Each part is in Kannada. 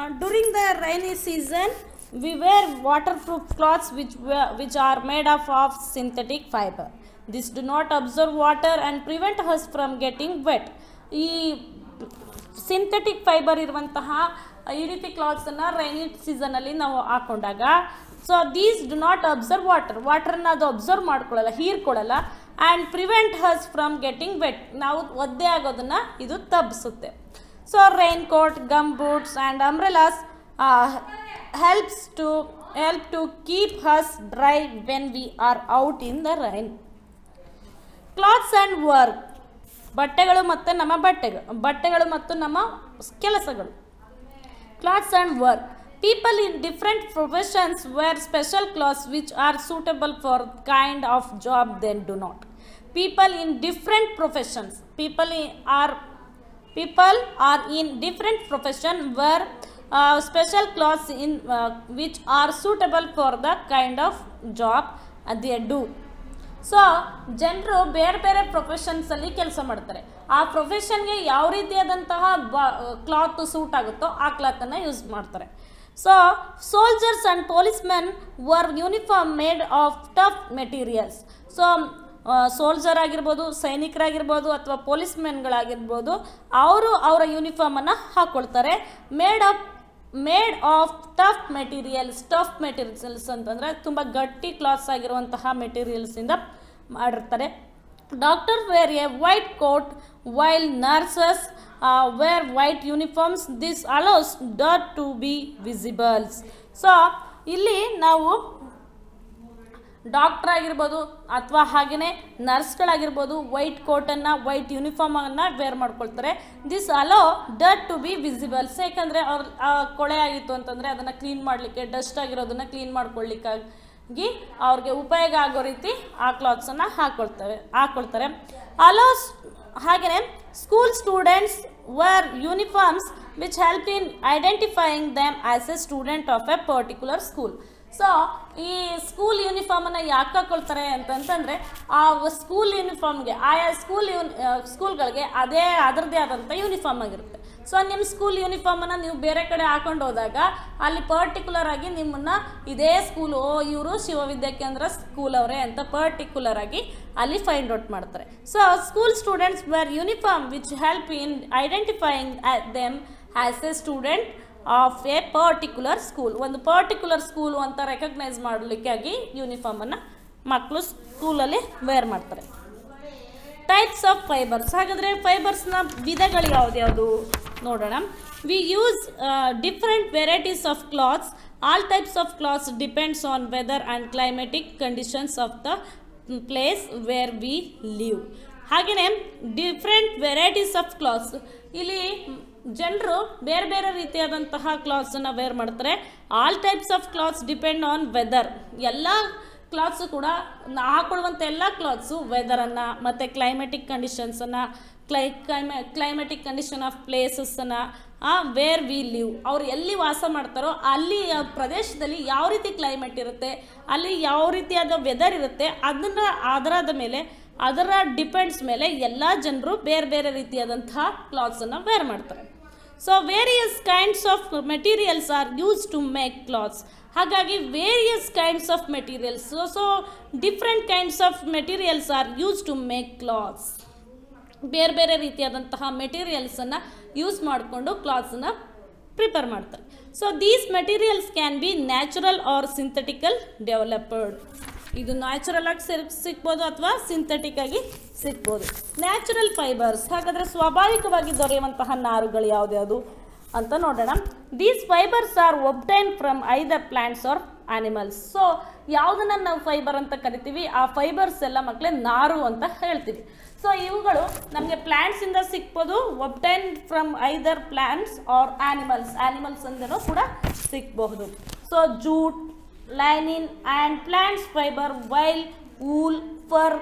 during the rainy season, we wear waterproof cloths which, were, which are made up of synthetic fiber. This do not absorb water and prevent us from getting wet. ಈ ಸಿಂಥೆಟಿಕ್ ಫೈಬರ್ ಇರುವಂತಹ ಈ ರೀತಿ ಕ್ಲಾತ್ಸನ್ನು ರೈನಿ ಸೀಸನಲ್ಲಿ ನಾವು ಹಾಕೊಂಡಾಗ so these do not absorb water ವಾಟರ್ನ ಅದು ಅಬ್ಸರ್ವ್ ಮಾಡ್ಕೊಳ್ಳಲ್ಲ ಹೀರ್ಕೊಳ್ಳಲ್ಲ and prevent us from getting wet ನಾವು ಒದ್ದೆ ಆಗೋದನ್ನು ಇದು ತಪ್ಪಿಸುತ್ತೆ so raincoat gum boots and umbrellas helps to help to keep us dry when we are out in the rain clothes and work ಬಟ್ಟೆಗಳು ಮತ್ತು ನಮ್ಮ ಬಟ್ಟೆಗಳು ಬಟ್ಟೆಗಳು ಮತ್ತು ನಮ್ಮ ಕೆಲಸಗಳು clothes and work people in different professions wear special clothes which are suitable for kind of job then do not people in different professions people are people are in different profession wear special clothes in which are suitable for the kind of job they do so ಜನರು ಬೇರೆ ಬೇರೆ ಪ್ರೊಫೆಷನ್ಸಲ್ಲಿ ಕೆಲಸ ಮಾಡ್ತಾರೆ ಆ ಪ್ರೊಫೆಷನ್ಗೆ ಯಾವ ರೀತಿಯಾದಂತಹ ಬ ಕ್ಲಾತ್ ಸೂಟ್ ಆಗುತ್ತೋ ಆ ಕ್ಲಾತನ್ನು ಯೂಸ್ ಮಾಡ್ತಾರೆ so soldiers and police men wear uniform made of tough materials so soldier ಆಗಿರ್ಬೋದು ಸೈನಿಕರಾಗಿರ್ಬೋದು ಅಥವಾ ಪೊಲೀಸ್ ಮೆನ್ಗಳಾಗಿರ್ಬೋದು ಅವರು ಅವರ ಯೂನಿಫಾರ್ಮನ್ನು ಹಾಕ್ಕೊಳ್ತಾರೆ made of made of tough materials tough materials ಅಂತಂದರೆ ತುಂಬ ಗಟ್ಟಿ ಕ್ಲಾತ್ಸ್ ಆಗಿರುವಂತಹ ಮೆಟೀರಿಯಲ್ಸಿಂದ ಮಾಡಿರ್ತಾರೆ doctor wear a white coat while nurses wear white uniforms this allows that to be visibles so ಇಲ್ಲಿ ನಾವು ಡಾಕ್ಟ್ರ್ ಆಗಿರ್ಬೋದು ಅಥವಾ ಹಾಗೆಯೇ ನರ್ಸ್ಗಳಾಗಿರ್ಬೋದು ವೈಟ್ ಕೋಟನ್ನು ವೈಟ್ ಯೂನಿಫಾರ್ಮನ್ನು ವೇರ್ ಮಾಡ್ಕೊಳ್ತಾರೆ this allow that to be visibles ಯಾಕಂದರೆ ಅವ್ರ ಆ ಕೊಳೆ ಆಗಿತ್ತು ಅಂತಂದರೆ ಅದನ್ನು ಕ್ಲೀನ್ ಮಾಡಲಿಕ್ಕೆ ಡಸ್ಟ್ ಆಗಿರೋದನ್ನು ಕ್ಲೀನ್ ಮಾಡ್ಕೊಳ್ಳಿಕ್ಕಾಗಿ ಅವ್ರಿಗೆ ಉಪಯೋಗ ಆಗೋ ರೀತಿ ಆ ಕ್ಲಾತ್ಸನ್ನು ಹಾಕ್ಕೊಳ್ತವೆ ಹಾಕ್ಕೊಳ್ತಾರೆ ಅಲೋಸ್ ಹಾಗೆಯೇ school students wear uniforms which help in identifying them as a student of a particular school so ಈ ಸ್ಕೂಲ್ ಯೂನಿಫಾರ್ಮನ್ನು ಯಾಕೆ ಹಾಕೊಳ್ತಾರೆ ಅಂತಂತಂದರೆ ಆ ಸ್ಕೂಲ್ ಯೂನಿಫಾರ್ಮ್ಗೆ ಆಯಾ ಸ್ಕೂಲ್ ಯೂನ್ ಸ್ಕೂಲ್ಗಳಿಗೆ ಅದೇ ಅದರದ್ದೇ ಆದಂಥ ಯೂನಿಫಾರ್ಮ್ ಆಗಿರುತ್ತೆ ಸೊ ನಿಮ್ಮ ಸ್ಕೂಲ್ ಯೂನಿಫಾರ್ಮನ್ನು ನೀವು ಬೇರೆ ಕಡೆ ಹಾಕೊಂಡು ಹೋದಾಗ ಅಲ್ಲಿ ಪರ್ಟಿಕ್ಯುಲರ್ ಆಗಿ ನಿಮ್ಮನ್ನು ಇದೇ ಸ್ಕೂಲ್ ಓ ಇವರು ಶಿವವಿದ್ಯಾಕೇಂದ್ರ ಸ್ಕೂಲ್ ಅವರೇ ಅಂತ ಪರ್ಟಿಕ್ಯುಲರ್ ಆಗಿ ಅಲ್ಲಿ ಫೈಂಡ್ ಔಟ್ ಮಾಡ್ತಾರೆ so school students wear uniform which help in identifying them as a student of a particular school ಒಂದು ಪರ್ಟಿಕ್ಯುಲರ್ ಸ್ಕೂಲು ಅಂತ ರೆಕಗ್ನೈಸ್ ಮಾಡಲಿಕ್ಕಾಗಿ ಯೂನಿಫಾರ್ಮನ್ನು ಮಕ್ಕಳು ಸ್ಕೂಲಲ್ಲಿ ವೇರ್ ಮಾಡ್ತಾರೆ ಟೈಪ್ಸ್ ಆಫ್ ಫೈಬರ್ಸ್ ಹಾಗಾದರೆ ಫೈಬರ್ಸ್ನ ವಿಧಗಳು ಯಾವ್ದ್ಯಾವುದು ನೋಡೋಣ we use different varieties of clothes all types of clothes depends on weather and climatic conditions of the place where we live ಹಾಗೆಯೇ ಡಿಫ್ರೆಂಟ್ ವೆರೈಟೀಸ್ ಆಫ್ ಕ್ಲಾತ್ಸ್ ಇಲ್ಲಿ ಜನರು ಬೇರೆ ಬೇರೆ ರೀತಿಯಾದಂತಹ ಕ್ಲಾತ್ಸನ್ನು ವೇರ್ ಮಾಡ್ತಾರೆ all types of clothes depend on weather ಎಲ್ಲ ಕ್ಲಾತ್ಸು ಕೂಡ ನಾ ಹಾಕೊಳ್ಳುವಂಥ ಎಲ್ಲ ಕ್ಲಾತ್ಸು ವೆದರನ್ನು ಮತ್ತು ಕ್ಲೈಮೆಟಿಕ್ ಕಂಡೀಷನ್ಸನ್ನು cli clime climatic condition of ಪ್ಲೇಸಸ್ಸನ್ನು ವೇರ್ ವಿ ಲಿವ್ ಅವ್ರು ಎಲ್ಲಿ ವಾಸ ಮಾಡ್ತಾರೋ ಅಲ್ಲಿ ಆ ಪ್ರದೇಶದಲ್ಲಿ ಯಾವ ರೀತಿ ಕ್ಲೈಮೇಟ್ ಇರುತ್ತೆ ಅಲ್ಲಿ ಯಾವ ರೀತಿಯಾದ ವೆದರ್ ಇರುತ್ತೆ ಅದನ್ನು ಅದರಾದ ಮೇಲೆ ಅದರ ಡಿಪೆಂಡ್ಸ್ ಮೇಲೆ ಎಲ್ಲ ಜನರು ಬೇರೆ ಬೇರೆ ರೀತಿಯಾದಂತಹ ಕ್ಲಾತ್ಸನ್ನು ವೇರ್ ಮಾಡ್ತಾರೆ so various kinds of materials are use to make clothes ಹಾಗಾಗಿ various kinds of materials so so different kinds of materials are use to make clothes ಬೇರೆ ಬೇರೆ ರೀತಿಯಾದಂತಹ ಮೆಟೀರಿಯಲ್ಸನ್ನು ಯೂಸ್ ಮಾಡಿಕೊಂಡು ಕ್ಲಾತ್ಸನ್ನು ಪ್ರಿಪೇರ್ ಮಾಡ್ತಾರೆ so these materials can be natural or synthetical developed ಇದು ನ್ಯಾಚುರಲ್ ಆಗಿ ಸಿಕ್ ಸಿಗ್ಬೋದು ಅಥವಾ ಸಿಂಥೆಟಿಕ್ ಆಗಿ ಸಿಗ್ಬೋದು ನ್ಯಾಚುರಲ್ ಫೈಬರ್ಸ್ ಹಾಗಾದರೆ ಸ್ವಾಭಾವಿಕವಾಗಿ ದೊರೆಯುವಂತಹ ನಾರುಗಳು ಯಾವ್ದ್ಯಾವುದು ಅಂತ ನೋಡೋಣ these fibres are obtain from either plants or animals so ಯಾವುದನ್ನು ನಾವು ಫೈಬರ್ ಅಂತ ಕರಿತೀವಿ ಆ ಫೈಬರ್ಸ್ ಎಲ್ಲ ಮಕ್ಕಳೇ ನಾರು ಅಂತ ಹೇಳ್ತೀವಿ ಸೊ ಇವುಗಳು ನಮಗೆ ಪ್ಲ್ಯಾಂಟ್ಸಿಂದ ಸಿಕ್ಬೋದು obtain from either plants or animals animals ಅಂದನೂ ಕೂಡ ಸಿಕ್ಬಹುದು so jute linen and plants fibre while wool fur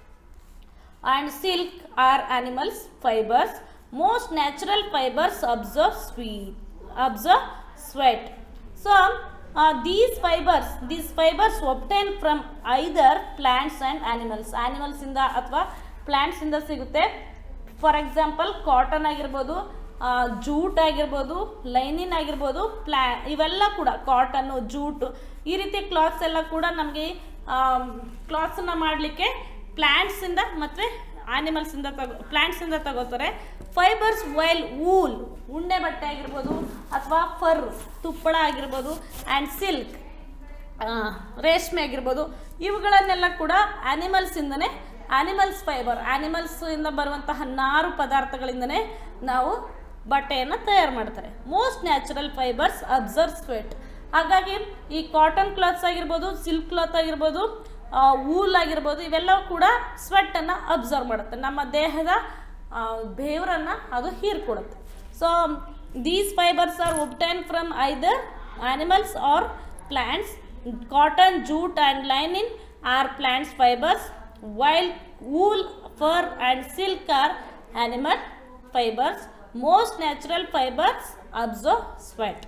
and silk are animals fibers most natural fibers absorb sweet absorb sweat so uh, these fibers these fibers obtained from either plants and animals animals ಇಂದ ಅಥವಾ ಪ್ಲ್ಯಾಂಟ್ಸ್ ಇಂದ ಸಿಗುತ್ತೆ ಫಾರ್ ಎಕ್ಸಾಂಪಲ್ ಕಾಟನ್ ಆಗಿರ್ಬೋದು ಜೂಟ್ ಆಗಿರ್ಬೋದು ಲೈನಿನ್ ಆಗಿರ್ಬೋದು ಪ್ಲಾ ಇವೆಲ್ಲ ಕೂಡ ಕಾಟನ್ನು ಜೂಟು ಈ ರೀತಿ ಕ್ಲಾತ್ಸ್ ಎಲ್ಲ ಕೂಡ ನಮಗೆ ಕ್ಲಾತ್ಸನ್ನ ಮಾಡಲಿಕ್ಕೆ ಪ್ಲ್ಯಾಂಟ್ಸಿಂದ ಮತ್ತು ಆನಿಮಲ್ಸಿಂದ ತಗೋ ಪ್ಲ್ಯಾಂಟ್ಸಿಂದ ತಗೋತಾರೆ ಫೈಬರ್ಸ್ ವೈಲ್ ವೂಲ್ ಉಣ್ಣೆ ಬಟ್ಟೆ ಆಗಿರ್ಬೋದು ಅಥವಾ ಫರ್ ತುಪ್ಪಳ ಆಗಿರ್ಬೋದು ಆ್ಯಂಡ್ ಸಿಲ್ಕ್ ರೇಷ್ಮೆ ಆಗಿರ್ಬೋದು ಇವುಗಳನ್ನೆಲ್ಲ ಕೂಡ ಆ್ಯನಿಮಲ್ಸಿಂದನೇ ಆ್ಯನಿಮಲ್ಸ್ ಫೈಬರ್ ಆ್ಯನಿಮಲ್ಸ್ ಇಂದ ಬರುವಂತಹ ನಾರು ಪದಾರ್ಥಗಳಿಂದನೇ ನಾವು ಬಟ್ಟೆಯನ್ನು ತಯಾರು ಮಾಡ್ತಾರೆ most natural fibres absorb sweat ಹಾಗಾಗಿ ಈ ಕಾಟನ್ ಕ್ಲಾತ್ಸ್ ಆಗಿರ್ಬೋದು ಸಿಲ್ಕ್ ಕ್ಲಾತ್ ಆಗಿರ್ಬೋದು ವೂಲ್ ಆಗಿರ್ಬೋದು ಇವೆಲ್ಲವೂ ಕೂಡ ಸ್ವೆಟ್ಟನ್ನು ಅಬ್ಸರ್ವ್ ಮಾಡುತ್ತೆ ನಮ್ಮ ದೇಹದ ಬೇವರನ್ನು ಅದು ಹೀರ್ಕೊಡುತ್ತೆ so these fibres are obtain from either animals or plants cotton jute and linen are plants fibres while wool fur and silk are animal fibres most natural fibres absorb sweat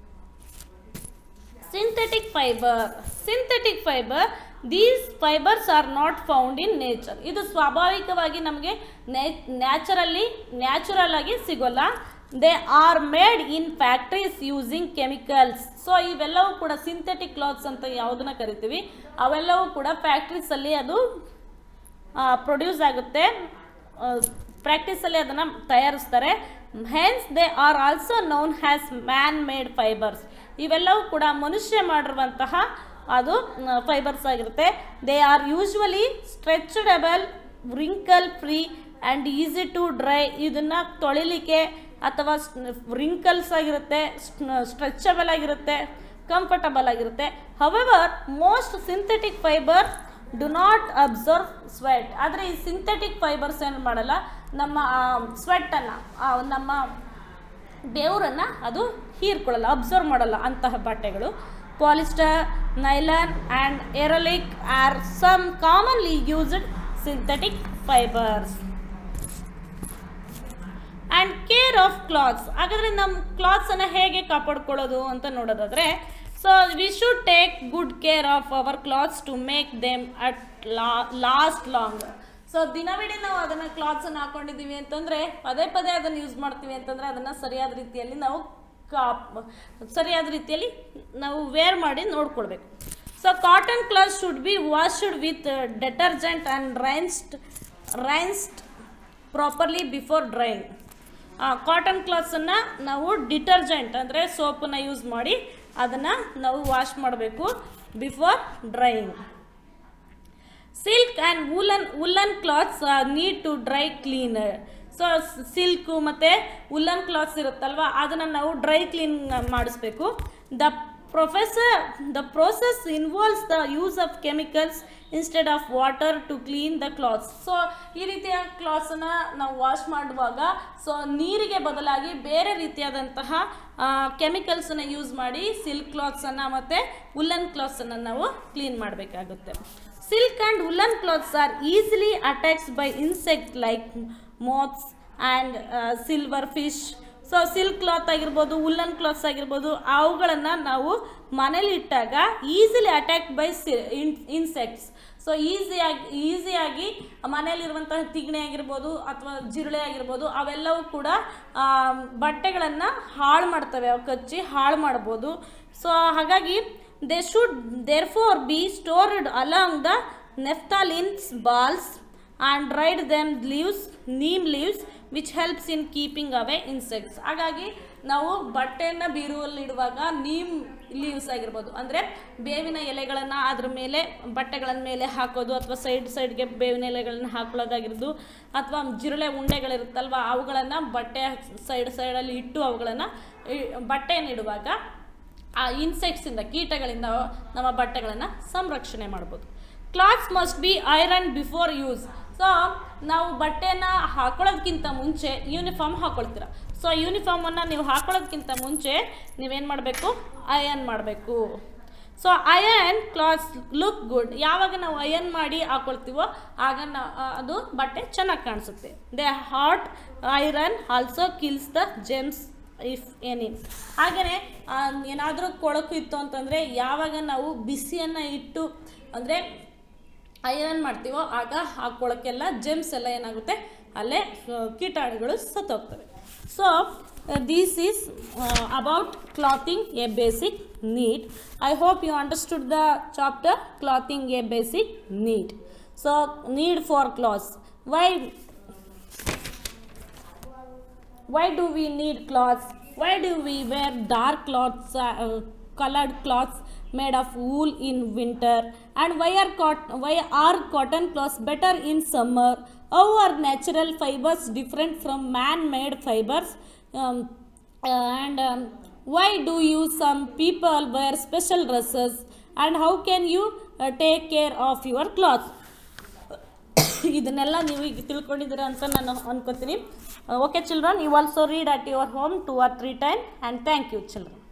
synthetic fibre synthetic fibre these fibres are not found in nature ಇದು ಸ್ವಾಭಾವಿಕವಾಗಿ ನಮಗೆ ನ್ಯಾಚರಲ್ಲಿ ನ್ಯಾಚುರಲ್ ಆಗಿ ಸಿಗೋಲ್ಲ they are made in factories using chemicals so ಇವೆಲ್ಲವೂ ಕೂಡ ಸಿಂಥೆಟಿಕ್ ಕ್ಲಾತ್ಸ್ ಅಂತ ಯಾವುದನ್ನ ಕರಿತೀವಿ ಅವೆಲ್ಲವೂ ಕೂಡ ಫ್ಯಾಕ್ಟ್ರೀಸಲ್ಲಿ ಅದು ಪ್ರೊಡ್ಯೂಸ್ ಆಗುತ್ತೆ ಪ್ರಾಕ್ಟೀಸಲ್ಲಿ ಅದನ್ನು ತಯಾರಿಸ್ತಾರೆ hence they are also known as man made fibres ಇವೆಲ್ಲವೂ ಕೂಡ ಮನುಷ್ಯ ಮಾಡಿರುವಂತಹ ಅದು ಫೈಬರ್ಸ್ ಆಗಿರುತ್ತೆ they are usually stretchable wrinkle free and easy to dry ಇದನ್ನು ತೊಳಿಲಿಕ್ಕೆ ಅಥವಾ ರಿಂಕಲ್ಸ್ ಆಗಿರುತ್ತೆ ಸ್ಟ್ರೆಚಬಲ್ ಆಗಿರುತ್ತೆ ಕಂಫರ್ಟಬಲ್ ಆಗಿರುತ್ತೆ however most synthetic fibre do not absorb sweat ಆದರೆ ಈ ಸಿಂಥೆಟಿಕ್ ಫೈಬರ್ಸ್ ಏನು ಮಾಡಲ್ಲ ನಮ್ಮ ಸ್ವೆಟ್ಟನ್ನು ನಮ್ಮ ಬೆವರನ್ನು ಅದು ಹೀರ್ಕೊಳ್ಳಲ್ಲ ಅಬ್ಸರ್ವ್ ಮಾಡಲ್ಲ ಅಂತಹ ಬಟ್ಟೆಗಳು polyester nylon and acrylic are some commonly used synthetic fibres and care of clothes ಹಾಗಾದರೆ ನಮ್ಮ ಕ್ಲಾತ್ಸನ್ನು ಹೇಗೆ ಕಾಪಾಡ್ಕೊಳ್ಳೋದು ಅಂತ ನೋಡೋದಾದರೆ so we should take good care of our clothes to make them at la last long so ದಿನವಿಡೀ ನಾವು ಅದನ್ನು ಕ್ಲಾತ್ಸನ್ನು ಹಾಕೊಂಡಿದ್ದೀವಿ ಅಂತಂದರೆ ಪದೇ ಪದೇ ಅದನ್ನು ಯೂಸ್ ಮಾಡ್ತೀವಿ ಅಂತಂದರೆ ಅದನ್ನು ಸರಿಯಾದ ರೀತಿಯಲ್ಲಿ ನಾವು ಕಾ ಸರಿಯಾದ ರೀತಿಯಲ್ಲಿ ನಾವು ವೇರ್ ಮಾಡಿ ನೋಡ್ಕೊಳ್ಬೇಕು so cotton cloth should be washed with detergent and rinsed rinsed properly before drying cotton ಕ್ಲಾತ್ಸನ್ನು ನಾವು ಡಿಟರ್ಜೆಂಟ್ ಅಂದರೆ ಸೋಪನ್ನು ಯೂಸ್ ಮಾಡಿ ಅದನ್ನು ನಾವು ವಾಶ್ ಮಾಡಬೇಕು before drying silk and woollen woollen clothes need to dry cleaner so silk ಮತ್ತು ವುಲ್ಲನ್ ಕ್ಲಾತ್ಸ್ ಇರುತ್ತಲ್ವ ಅದನ್ನು ನಾವು ಡ್ರೈ ಕ್ಲೀನ್ ಮಾಡಿಸ್ಬೇಕು the professor the process involves the use of chemicals instead of water to clean the clothes so ಈ ರೀತಿಯ ಕ್ಲಾತ್ಸನ್ನು ನಾವು ವಾಶ್ ಮಾಡುವಾಗ ಸೊ ನೀರಿಗೆ ಬದಲಾಗಿ ಬೇರೆ ರೀತಿಯಾದಂತಹ ಕೆಮಿಕಲ್ಸನ್ನು ಯೂಸ್ ಮಾಡಿ ಸಿಲ್ಕ್ ಕ್ಲಾತ್ಸನ್ನು ಮತ್ತು ವುಲ್ಲನ್ ಕ್ಲಾತ್ಸನ್ನು ನಾವು ಕ್ಲೀನ್ ಮಾಡಬೇಕಾಗುತ್ತೆ silk and woollen clothes are easily attached by insect like moths and silver fish so silk cloth ಆಗಿರ್ಬೋದು ವುಲ್ಲನ್ ಕ್ಲಾತ್ಸ್ ಆಗಿರ್ಬೋದು ಅವುಗಳನ್ನು ನಾವು ಮನೇಲಿ ಇಟ್ಟಾಗ easily attack by see insects so ಈಸಿಯಾಗಿ ಈಸಿಯಾಗಿ ಮನೆಯಲ್ಲಿರುವಂತಹ ತಿಗಣೆ ಆಗಿರ್ಬೋದು ಅಥವಾ ಜಿರಳೆ ಆಗಿರ್ಬೋದು ಅವೆಲ್ಲವೂ ಕೂಡ ಬಟ್ಟೆಗಳನ್ನು ಹಾಳು ಮಾಡ್ತವೆ ಅವು ಕಚ್ಚಿ ಹಾಳು ಮಾಡ್ಬೋದು ಸೊ ಹಾಗಾಗಿ they should therefore be stored along the naphthalenes balls and dried them leaves neem leaves which helps in keeping away insects ಹಾಗಾಗಿ ನಾವು ಬಟ್ಟೆಯನ್ನು ಬೀರುವಲ್ಲಿ ಇಡುವಾಗ ನೀಮ್ ಲೀವ್ಸ್ ಆಗಿರ್ಬೋದು ಅಂದರೆ ಬೇವಿನ ಎಲೆಗಳನ್ನು ಅದ್ರ ಮೇಲೆ ಬಟ್ಟೆಗಳ ಮೇಲೆ ಹಾಕೋದು ಅಥವಾ ಸೈಡ್ ಸೈಡ್ಗೆ ಬೇವಿನ ಎಲೆಗಳನ್ನು ಹಾಕೊಳ್ಳೋದಾಗಿರೋದು ಅಥವಾ ಜಿರಳೆ ಉಂಡೆಗಳಿರುತ್ತಲ್ವ ಅವುಗಳನ್ನು ಬಟ್ಟೆ ಸೈಡ್ ಸೈಡಲ್ಲಿ ಇಟ್ಟು ಅವುಗಳನ್ನು ಬಟ್ಟೆಯನ್ನು ಇಡುವಾಗ ಆ ಇನ್ಸೆಕ್ಟ್ಸಿಂದ ಕೀಟಗಳಿಂದ ನಮ್ಮ ಬಟ್ಟೆಗಳನ್ನು ಸಂರಕ್ಷಣೆ ಮಾಡ್ಬೋದು clothes must be iron before use so ನಾವು ಬಟ್ಟೆನ ಹಾಕೊಳ್ಳೋದಕ್ಕಿಂತ ಮುಂಚೆ ಯೂನಿಫಾರ್ಮ್ ಹಾಕೊಳ್ತೀರ ಸೊ ಯೂನಿಫಾರ್ಮನ್ನು ನೀವು ಹಾಕೊಳ್ಳೋದಕ್ಕಿಂತ ಮುಂಚೆ ನೀವೇನು ಮಾಡಬೇಕು ಅಯನ್ ಮಾಡಬೇಕು so iron clothes look good ಯಾವಾಗ ನಾವು ಅಯನ್ ಮಾಡಿ ಹಾಕೊಳ್ತೀವೋ ಆಗ ನಾ ಅದು ಬಟ್ಟೆ ಚೆನ್ನಾಗಿ ಕಾಣಿಸುತ್ತೆ they hot iron also kills the germs if any ಹಾಗೆಯೇ ಏನಾದರೂ ಕೊಳಕು ಇತ್ತು ಅಂತಂದರೆ ಯಾವಾಗ ನಾವು ಬಿಸಿಯನ್ನು ಇಟ್ಟು ಅಂದರೆ ಐರನ್ ಮಾಡ್ತೀವೋ ಆಗ ಆ ಕೊಳಕೆಲ್ಲ ಜೆಮ್ಸ್ ಎಲ್ಲ ಏನಾಗುತ್ತೆ ಅಲ್ಲೇ ಆ, ಕೀಟಾಣುಗಳು ಸತ್ತೋಗ್ತವೆ so this is about clothing a basic need I hope you understood the chapter clothing a basic need so need for clothes why why do we need cloths why do we wear dark cloths uh, uh, colored cloths made of wool in winter and why are cot- why are cotton cloths better in summer how are natural fibers different from man-made fibers um, uh, and um, why do you some people wear special dresses and how can you uh, take care of your clothes ಇದನ್ನೆಲ್ಲ ನೀವು ಈಗ ತಿಳ್ಕೊಂಡಿದ್ದೀರಾ ಅಂತ ನಾನು ಅನ್ಕೋತೀನಿ okay children you also read at your home two or three time and thank you children